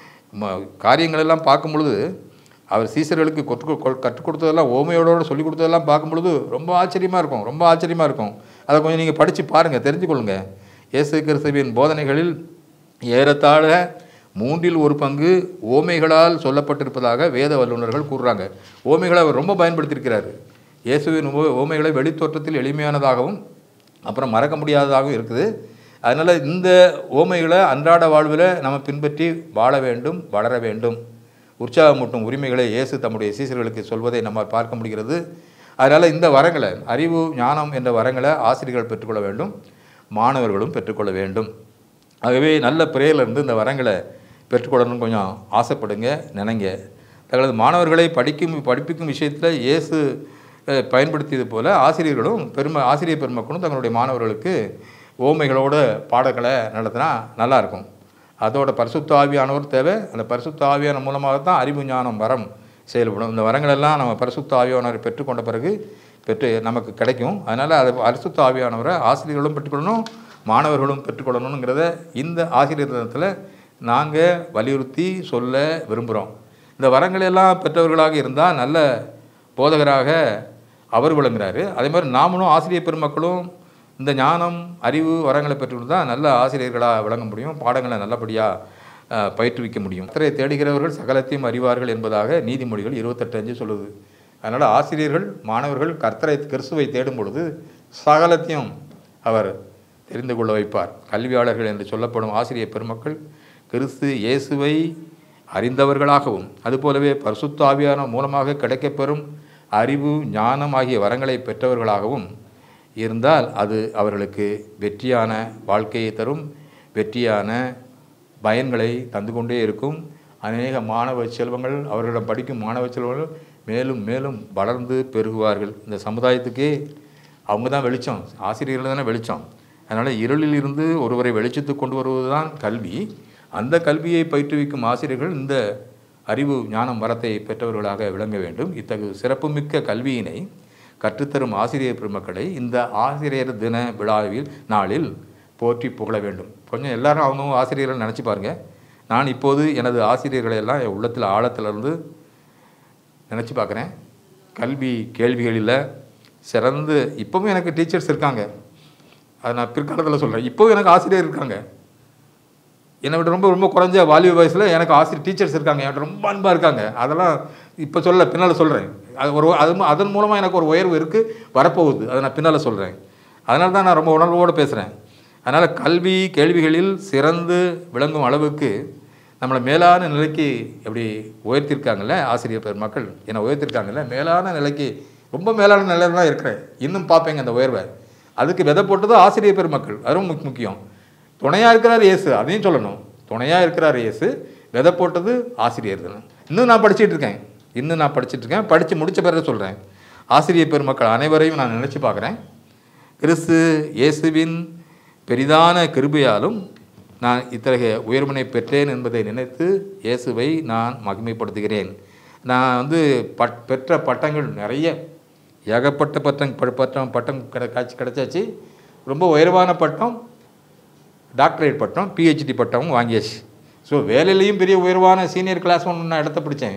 ம- காரியங்கள் எல்லாம் பார்க்கும் பொழுது அவர் சீசர்களுக்கு கொத்து கொ- கற்றுக் கொடுத்ததெல்லாம் ஓமையோட சொல்லி கொடுத்ததெல்லாம் பார்க்கும் பொழுது ரொம்ப ஆச்சரியமாக இருக்கும் ரொம்ப ஆச்சரியமாக இருக்கும் அதை கொஞ்சம் நீங்கள் படித்து பாருங்கள் தெரிஞ்சுக்கொள்ளுங்க இயேசு கிறிஸ்துவின் போதனைகளில் ஏறத்தாழ மூன்றில் ஒரு பங்கு ஓமைகளால் சொல்லப்பட்டிருப்பதாக வேத வல்லுநர்கள் கூறுறாங்க ஓமைகளை அவர் ரொம்ப பயன்படுத்தியிருக்கிறார் இயேசுவின் ஓ- ஓமைகளை வெளித்தோற்றத்தில் எளிமையானதாகவும் அப்புறம் மறக்க முடியாததாகவும் இருக்குது அதனால் இந்த ஓமைகளை அன்றாட வாழ்வில் நம்ம பின்பற்றி வாழ வேண்டும் வளர வேண்டும் உற்சாகமூட்டும் உரிமைகளை இயேசு தம்முடைய சீசர்களுக்கு சொல்வதை நம்ம பார்க்க முடிகிறது அதனால் இந்த வரங்களை அறிவு ஞானம் என்ற வரங்களை ஆசிரியர்கள் பெற்றுக்கொள்ள வேண்டும் மாணவர்களும் பெற்றுக்கொள்ள வேண்டும் ஆகவே நல்ல பிரேயர்ல இருந்து இந்த வரங்களை பெற்றுக்கொள்ளணும்னு கொஞ்சம் ஆசைப்படுங்க நினைங்க தங்களது மாணவர்களை படிக்கும் படிப்பிக்கும் விஷயத்தில் இயேசு அஹ், பயன்படுத்தியது போல ஆசிரியர்களும் பெருமை ஆசிரியர் பெருமக்களும் தங்களுடைய மாணவர்களுக்கு ஓமைகளோட பாடங்களை நடத்தினா நல்லாயிருக்கும் அதோட பரிசுத்த ஆவியானவர் தேவை அந்த பரிசுத்த ஆவியான மூலமாக தான் அறிவு ஞானம் வரம் செயல்படும் இந்த வரங்களெல்லாம் நம்ம பரிசுத்த ஆவியானவரை பெற்றுக்கொண்ட பிறகு பெற்று நமக்கு கிடைக்கும் அதனால் அதை பரிசுத்த ஆவியானவரை ஆசிரியர்களும் பெற்றுக்கொள்ளணும் மாணவர்களும் பெற்றுக்கொள்ளணுங்கிறத இந்த ஆசிரியர் தினத்தில் நாங்கள் வலியுறுத்தி சொல்ல விரும்புகிறோம் இந்த வரங்களை எல்லாம் பெற்றவர்களாக இருந்தால் நல்ல போதகராக அவர் விளங்குறாரு அதே மாதிரி நாமளும் ஆசிரியர் பெருமக்களும் இந்த ஞானம் அறிவு வரங்களை பெற்றுக்கொண்டு தான் நல்ல ஆசிரியர்களாக விளங்க முடியும் பாடங்களை நல்லபடியாக அஹ், பயிற்றுவிக்க முடியும் கர்த்தரை தேடுகிறவர்கள் சகலத்தையும் அறிவார்கள் என்பதாக நீதிமொழிகள் இருபத்தெட்டு அஞ்சு சொல்லுது அதனால் ஆசிரியர்கள் மாணவர்கள் கர்த்தரை கிறிஸ்துவை தேடும் பொழுது சகலத்தையும் அவர் தெரிந்து கொள்ள வைப்பார் கல்வியாளர்கள் என்று சொல்லப்படும் ஆசிரியர் பெருமக்கள் கிறிஸ்து இயேசுவை அறிந்தவர்களாகவும் அதுபோலவே பரிசுத்த ஆவியான மூலமாக கிடைக்கப்பெறும் அறிவு ஞானம் ஆகிய வரங்களை பெற்றவர்களாகவும் இருந்தால் அது அவர்களுக்கு வெற்றியான வாழ்க்கையை தரும் வெற்றியான பயன்களை தந்து கொண்டே இருக்கும் அநேக மாணவ செல்வங்கள் அவர்களிடம் படிக்கும் மாணவ செல்வங்கள் மேலும் மேலும் வளர்ந்து பெருகுவார்கள் இந்த சமுதாயத்துக்கே அவங்க தான் வெளிச்சம் ஆசிரியர்கள் தானே வெளிச்சம் அதனால் இருளில் இருந்து ஒருவரை வெளிச்சத்துக்கு கொண்டு வருவது தான் கல்வி அந்த கல்வியை பயிற்றுவிக்கும் ஆசிரியர்கள் இந்த அறிவு ஞானம் வரத்தை பெற்றவர்களாக விளங்க வேண்டும் இத்தகைய சிறப்புமிக்க கல்வியினை கற்றுத்தரும் ஆசிரியர் பெருமக்களை இந்த ஆசிரியர் தின விழாவில் நாளில் போற்றி புகழ வேண்டும் கொஞ்சம் எல்லாரும் அவங்கவுங்க ஆசிரியர்கள் நினச்சி பாருங்க நான் இப்போது எனது ஆசிரியர்களை எல்லாம் என் உள்ளத்தில் ஆழத்திலிருந்து நினச்சி பார்க்குறேன் கல்வி கேள்விகளில் சிறந்து இப்போவும் எனக்கு டீச்சர்ஸ் இருக்காங்க அதை நான் பிற்காலத்தில் சொல்கிறேன் இப்போவும் எனக்கு ஆசிரியர் இருக்காங்க என்னை விட ரொம்ப ரொம்ப குறைஞ்ச வாலிப வயசில் எனக்கு ஆசிரியர் டீச்சர்ஸ் இருக்காங்க என்கிட்ட ரொம்ப அன்பாக இருக்காங்க அதெல்லாம் இப்போ சொல்ல பின்னால் சொல்கிறேன் அது ஒரு அது மூ- அதன் மூலமாக எனக்கு ஒரு உயர்வு இருக்குது வரப்போகுது அதை நான் பின்னால் சொல்கிறேன் அதனால தான் நான் ரொம்ப உணர்வோடு பேசுகிறேன் அதனால் கல்வி கேள்விகளில் சிறந்து விளங்கும் அளவுக்கு நம்மளை மேலான நிலைக்கு எப்படி உயர்த்திருக்காங்கல்ல ஆசிரியர் பெருமக்கள் என்னை உயர்த்திருக்காங்கல்ல மேலான நிலைக்கு ரொம்ப மேலான நிலையில தான் இருக்கிறேன் இன்னும் பார்ப்பேங்க அந்த உயர்வை அதுக்கு விதை போட்டது ஆசிரியர் பெருமக்கள் அதுவும் முக்- முக்கியம் துணையாக இருக்கிறார் இயேசு அதையும் சொல்லணும் துணையாக இருக்கிறார் இயேசு விதை போட்டது ஆசிரியர் தான் இன்னும் நான் படிச்சிட்டு இருக்கேன் இன்னும் நான் படிச்சிட்டு இருக்கேன் படித்து முடிச்ச பிறகு சொல்கிறேன் ஆசிரியர் பெருமக்கள் அனைவரையும் நான் நினச்சி பார்க்குறேன் கிறிஸ்து இயேசுவின் பெரிதான கிருபையாலும் நான் இத்தகைய உயர்வினை பெற்றேன் என்பதை நினைத்து இயேசுவை நான் மகிமைப்படுத்துகிறேன் நான் வந்து பட் பெற்ற பட்டங்கள் நிறைய ஏகப்பட்ட பட்டம் ப- பட்டம் பட்டம் கிடை காட்சி கிடைச்சாச்சு ரொம்ப உயர்வான பட்டம் டாக்டரேட் பட்டம் பிஹெச்டி பட்டமும் வாங்கியாச்சு ஸோ வேலையிலையும் பெரிய உயர்வான சீனியர் கிளாஸ் ஒன்று நான் இடத்த பிடிச்சேன்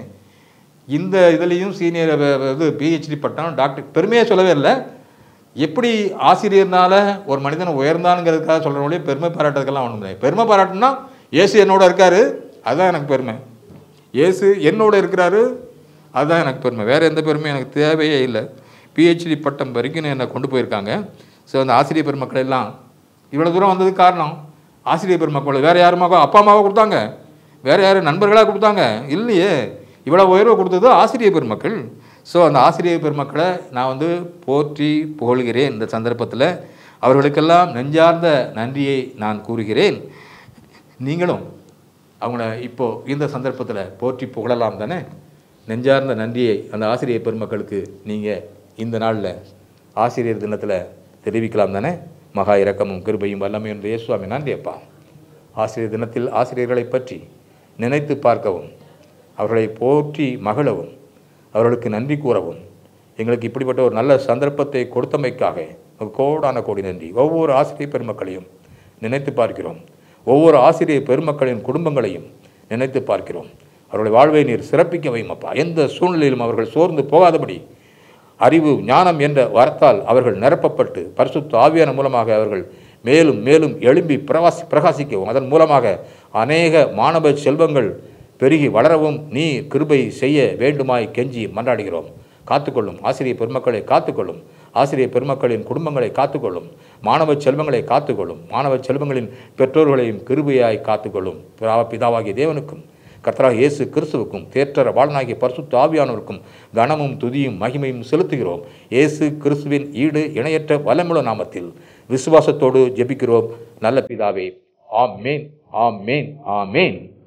இந்த இதுலேயும் சீனியர் இது பிஹெச்டி பட்டம் டாக்டர் பெருமையாக சொல்லவே இல்லை எப்படி ஆசிரியர்னால ஒரு மனிதன் உயர்ந்தானுங்கிறதுக்காக சொல்கிறவங்களே பெருமை பாராட்டுறதுக்கெல்லாம் ஒன்றும் இல்லை பெருமை பாராட்டுனா இயேசு என்னோட இருக்காரு அதுதான் எனக்கு பெருமை இயேசு என்னோட இருக்கிறாரு அதுதான் எனக்கு பெருமை வேறு எந்த பெருமையும் எனக்கு தேவையே இல்லை பிஹெச்டி பட்டம் வரைக்கும் என்னை கொண்டு போயிருக்காங்க ஸோ அந்த ஆசிரியர் பெருமக்கள் எல்லாம் இவ்வளோ தூரம் வந்ததுக்கு காரணம் ஆசிரியர் பெருமக்கள் வேறு யாருமாக அப்பா அம்மாவை கொடுத்தாங்க வேறு யார் நண்பர்களாக கொடுத்தாங்க இல்லையே இவ்வளோ உயர்வை கொடுத்தது ஆசிரியர் பெருமக்கள் ஸோ அந்த ஆசிரியர் பெருமக்களை நான் வந்து போற்றி புகழ்கிறேன் இந்த சந்தர்ப்பத்தில் அவர்களுக்கெல்லாம் நெஞ்சார்ந்த நன்றியை நான் கூறுகிறேன் நீங்களும் அவங்கள இப்போ இந்த சந்தர்ப்பத்தில் போற்றி புகழலாம் தானே நெஞ்சார்ந்த நன்றியை அந்த ஆசிரியர் பெருமக்களுக்கு நீங்கள் இந்த நாளில் ஆசிரியர் தினத்தில் தெரிவிக்கலாம் தானே மகா இரக்கமும் கிருபையும் வல்லமையும் என்று இயேசுவாமி நன்றி அப்பா ஆசிரியர் தினத்தில் ஆசிரியர்களை பற்றி நினைத்து பார்க்கவும் அவர்களை போற்றி மகிழவும் அவர்களுக்கு நன்றி கூறவும் எங்களுக்கு இப்படிப்பட்ட ஒரு நல்ல சந்தர்ப்பத்தை கொடுத்தமைக்காக ஒரு கோடான கோடி நன்றி ஒவ்வொரு ஆசிரியர் பெருமக்களையும் நினைத்து பார்க்கிறோம் ஒவ்வொரு ஆசிரியர் பெருமக்களின் குடும்பங்களையும் நினைத்து பார்க்கிறோம் அவருடைய வாழ்வை நீர் சிறப்பிக்க வைமப்பா எந்த சூழ்நிலையிலும் அவர்கள் சோர்ந்து போகாதபடி அறிவு ஞானம் என்ற வரத்தால் அவர்கள் நிரப்பப்பட்டு பரிசுத்த ஆவியான மூலமாக அவர்கள் மேலும் மேலும் எழும்பி பிரவாசி பிரகாசிக்கவும் அதன் மூலமாக அநேக மாணவ செல்வங்கள் பெருகி வளரவும் நீ கிருபை செய்ய வேண்டுமாய் கெஞ்சி மன்றாடுகிறோம் காத்துக்கொள்ளும் ஆசிரியர் பெருமக்களை காத்துக்கொள்ளும் ஆசிரியர் பெருமக்களின் குடும்பங்களை காத்துக்கொள்ளும் மாணவ செல்வங்களை காத்துக்கொள்ளும் மாணவ செல்வங்களின் பெற்றோர்களையும் கிருபையாய் காத்துக்கொள்ளும் பிதா- பிதாவாகிய தேவனுக்கும் கர்த்தராக இயேசு கிறிஸ்துவுக்கும் தேற்றர வாழ்நாகிய பரிசுத்த ஆவியானவருக்கும் கனமும் துதியும் மகிமையும் செலுத்துகிறோம் இயேசு கிறிஸ்துவின் ஈடு இணையற்ற வல்லமுள்ள நாமத்தில் விசுவாசத்தோடு ஜெபிக்கிறோம் நல்ல பிதாவே ஆமேன் ஆமேன் ஆமேன்